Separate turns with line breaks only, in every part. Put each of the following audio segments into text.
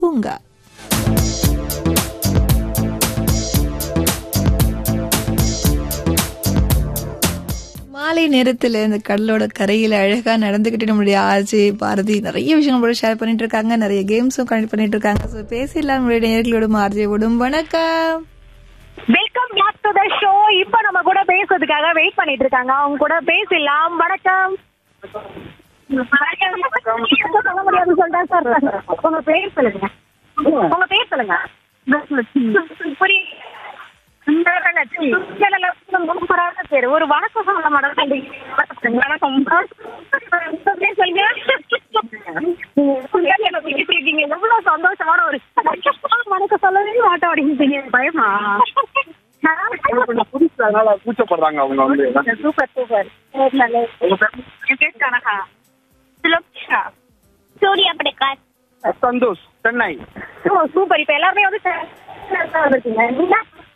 பூங்கா மாலை நேரத்தில் இந்த கடலோட கரையில் அழகா நடந்துகிட்டு நம்மளுடைய ஆர்ஜே பாரதி நிறைய விஷயங்கள் கூட ஷேர் பண்ணிட்டு இருக்காங்க நிறைய கேம்ஸும் கனெக்ட் பண்ணிட்டு இருக்காங்க ஸோ பேசிடலாம் நம்மளுடைய நேர்களோடும் ஆர்ஜேவோடும் வணக்கம்
welcome back to the show இப்போ நம்ம கூட பேசுறதுக்காக வெயிட் பண்ணிட்டு இருக்காங்க அவங்க கூட பேசலாம் வணக்கம் வணக்கம். சொல்ல முடியாது சொல்றேன் சார் உங்க பேர் சொல்லுங்க உங்க பேர் சொல்லுங்க புரியுது. சுந்தரலட்சுமி. சுந்தரலட்சுமி சூப்பரான பேரு. ஒரு வணக்கம் சொல்ல மாட்டேன் வணக்கம் உங்க பேர் சொல்லுங்க நீங்க பேசிட்டு இருக்கீங்க. எவ்வளவு சந்தோஷமான ஒரு வணக்கம் சொல்லவே மாட்டோம் அப்படின்றீங்க பயமா
கொஞ்சம் புதுசு அதனால கூச்சப்படுறாங்க அவங்க வந்து
சூப்பர் சூப்பர்
உங்க பேர்?
என் பேர் கனகா சுலக்ஷா சூர்யா பிரகாஷ்
சந்தோஷ் சென்னை
ஓ சூப்பர் இப்ப எல்லாருமே வந்து சென்னையில தான் வந்திருக்கீங்க நீங்க?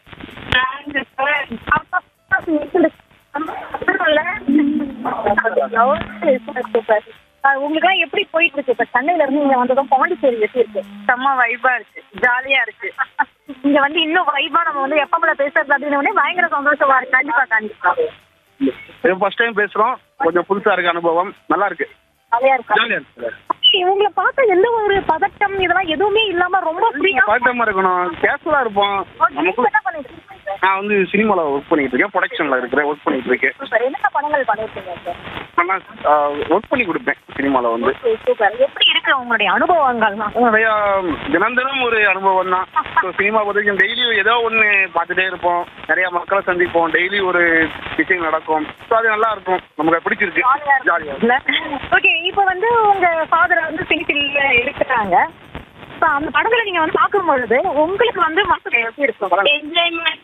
Super, super. அஹ் உங்களுக்குலாம் எப்படி போயிட்டு இருக்கு இப்ப சென்னையில இருந்து இங்க வந்ததும் பாண்டிச்சேரி எப்படி இருக்கு
செம்ம வைபா இருக்கு ஜாலியா இருக்கு
இங்க வந்து இன்னும் வைபா நம்ம வந்து எப்ப பேசுறது அப்படின்னு உடனே பயங்கர சந்தோஷமா இருக்கு
கண்டிப்பா கண்டிப்பா
இது ஃபர்ஸ்ட் டைம் பேசுறோம் கொஞ்சம் புதுசா இருக்கு அனுபவம் நல்லா இருக்கு
ஜாலியா இருக்கா
ஜாலியா இருக்கு
இவங்களை பார்த்தா எந்த ஒரு பதட்டம் இதெல்லாம் எதுவுமே இல்லாம ரொம்ப ஃப்ரீயா
பதட்டமா இருக்கணும் கேஷுவலா இருப்போம் நமக்கு
என்ன பண்ணிட்டு இருக்கீங்க
நான் வந்து சினிமால ஒர்க் பண்ணிட்டு இருக்கேன் ப்ரொடக்ஷன்ல இருக்கிறேன் ஒர்க் பண்ணிட்டு இருக்கேன்
சூப்பர் என்னென்ன படங்கள் பண்ணிருக்கீங்க சார்
நான் ஒர்க் பண்ணி கொடுப்பேன் சினிமால வந்து
சூப்பர் எப்படி இருக்கு உங்களுடைய அனுபவங்கள்லாம்
நிறைய தினம் தினம் ஒரு அனுபவம் தான் ஸோ சினிமா பொறுத்த வரைக்கும் டெய்லி ஏதோ ஒன்று பார்த்துட்டே இருப்போம் நிறைய மக்களை சந்திப்போம் டெய்லி ஒரு விஷயம் நடக்கும் ஸோ அது நல்லா இருக்கும் நமக்கு பிடிச்சிருக்கு ஜாலியாக
இல்ல ஓகே இப்போ வந்து உங்க ஃபாதர் வந்து சினிஃபில்ல இருக்கிறாங்க இப்போ அந்த படங்களை நீங்க வந்து பார்க்கும் பொழுது உங்களுக்கு வந்து மனசுல எப்படி இருக்கும் என்ஜாய்மெண்ட்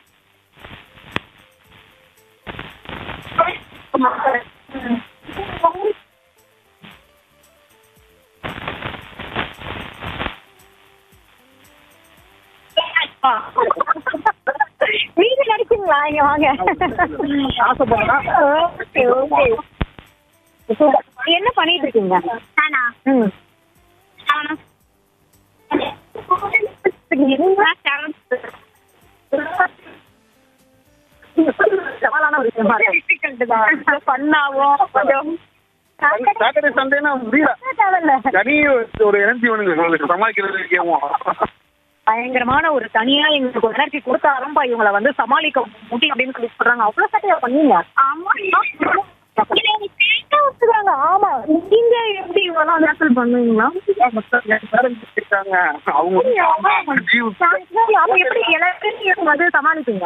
நீங்க நடிச்சீங்களா இங்க வாங்க
ஆசைப்படுறேன்
ஓகே ஓகே என்ன பண்ணிட்டு இருக்கீங்க
நானா
ம் சவாலான ஒரு விஷயமா இருக்கு பண்ணாவும் கொஞ்சம்
சாட்டர்டே சண்டேனா முடியல
தேவையில்ல
தனி ஒரு எனர்ஜி வேணுங்க உங்களுக்கு சமாளிக்கிறது கேவும்
பயங்கரமான ஒரு தனியா எங்களுக்கு ஒரு எனர்ஜி கொடுத்தாரும்பா இவங்களை வந்து சமாளிக்க முடியும் அப்படின்னு சொல்லி சொல்றாங்க அவ்வளவு சட்டையா பண்ணீங்க
ஆமா
வச்சுக்காங்க ஆமா நீங்க எப்படி இவெல்லாம் நேசல் பண்ணுவீங்களா
இருக்காங்க அவங்க ஜீவ்
அப்ப எப்படி எல்லாத்தையும் வந்து சமாளிப்பீங்க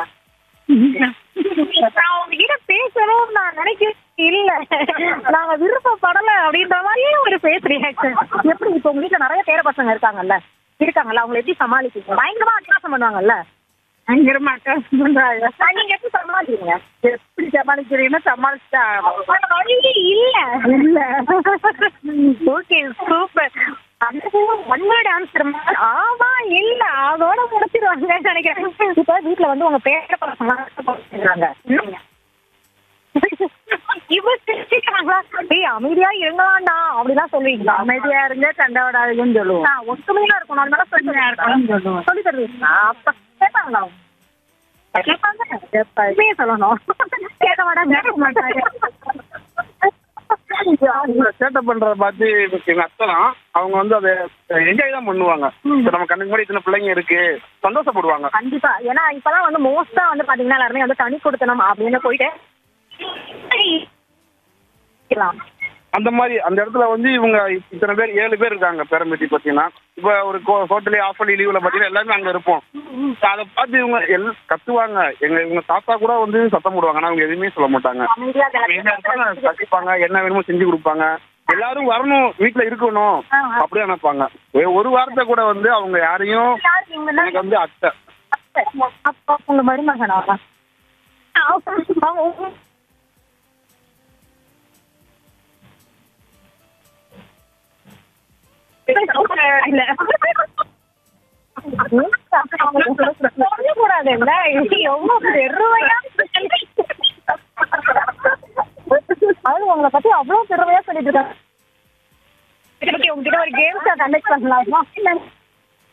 நான் உங்ககிட்ட பேசணும் நான் நினைக்கிறேன் இல்ல நாங்க விருப்பப்படல அப்படின்ற மாதிரியே ஒரு பேஸ் ரியாக்ஷன் எப்படி இப்ப உங்க வீட்டுல நிறைய பேர பசங்க இருக்காங்கல்ல இருக்காங்கல்ல அவங்களை எப்படி சமாளிப்பீங்க பயங்கரமா அட்டாசம் பண்ணுவாங்கல்ல
பயங்கரமா அட்டாச் பண்றாங்க
நீங்க எப்படி சமாளிக்கிறீங்க
எப்படி சமாளிக்கிறீங்கன்னா சமாளிச்சா
வேற வழியே இல்ல இல்ல ஓகே சூப்பர் அந்த ஒன் வேர்ட் ஆன்சர் ஆமா இல்ல அதோட முடிச்சிருவாங்க நினைக்கிறேன் இப்ப வீட்டுல வந்து உங்க பேர பசங்க இவ சிரிச்சுக்கிறாங்களா ஏய் அமைதியா இருங்களாண்டா அப்படிலாம் சொல்லுவீங்களா
அமைதியா இருங்க சண்டை விடாதுன்னு சொல்லுவோம்
நான் ஒத்துமையா இருக்கணும் அதனால சொல்லுங்க
சொல்லுவோம்.
சொல்லி தருவீங்களா அப்ப கேட்பாங்களா கேட்பாங்க உண்மையை சொல்லணும் கேட்க மாட்டாங்க கேட்க மாட்டாங்க
சேட்டை பண்றத பார்த்து எங்க அத்தைலாம் அவங்க வந்து அதை என்ஜாய் தான் பண்ணுவாங்க இப்ப நம்ம கண்ணுக்கு முன்னாடி இத்தனை பிள்ளைங்க இருக்கு சந்தோஷப்படுவாங்க
கண்டிப்பா ஏன்னா இப்பதான் வந்து மோஸ்டா வந்து பாத்தீங்கன்னா எல்லாருமே வந்து தனி கொடுத்தனம் அப்படின்னு போயிட்டு இருக்கலாம்.
அந்த மாதிரி அந்த இடத்துல வந்து இவங்க இத்தனை பேர் ஏழு பேர் இருக்காங்க பேரம்பேட்டி பார்த்தீங்கன்னா இப்போ ஒரு ஹோட்டலே ஆஃப் பண்ணி லீவ்ல பார்த்தீங்கன்னா எல்லாருமே அங்கே இருப்போம் அதை பார்த்து இவங்க எல் கத்துவாங்க எங்க இவங்க தாத்தா கூட வந்து சத்தம் போடுவாங்க ஆனால் அவங்க எதுவுமே சொல்ல மாட்டாங்க
அமைதியா
என்ன இருப்பாங்க, கத்திப்பாங்க என்ன வேணுமோ செஞ்சு கொடுப்பாங்க எல்லாரும் வரணும் வீட்டில் இருக்கணும் அப்படியே நினைப்பாங்க ஒரு- ஒரு வாரத்தை கூட வந்து அவங்க யாரையும்
யாரு இவங்கன்னா?
எனக்கு வந்து அத்தை
அப்பா உங்க மருமகனா அவங்க உங்க- இல்ல. சொல்லக்கூடாது இல்ல இது எவ்வளவு பெருமையா அது உங்களை பத்தி அவ்வளவு பெருமையா சொல்லிட்டு இருக்காங்க உங்ககிட்ட ஒரு கேம்ஸ் கண்டக்ட் பண்ணலாமா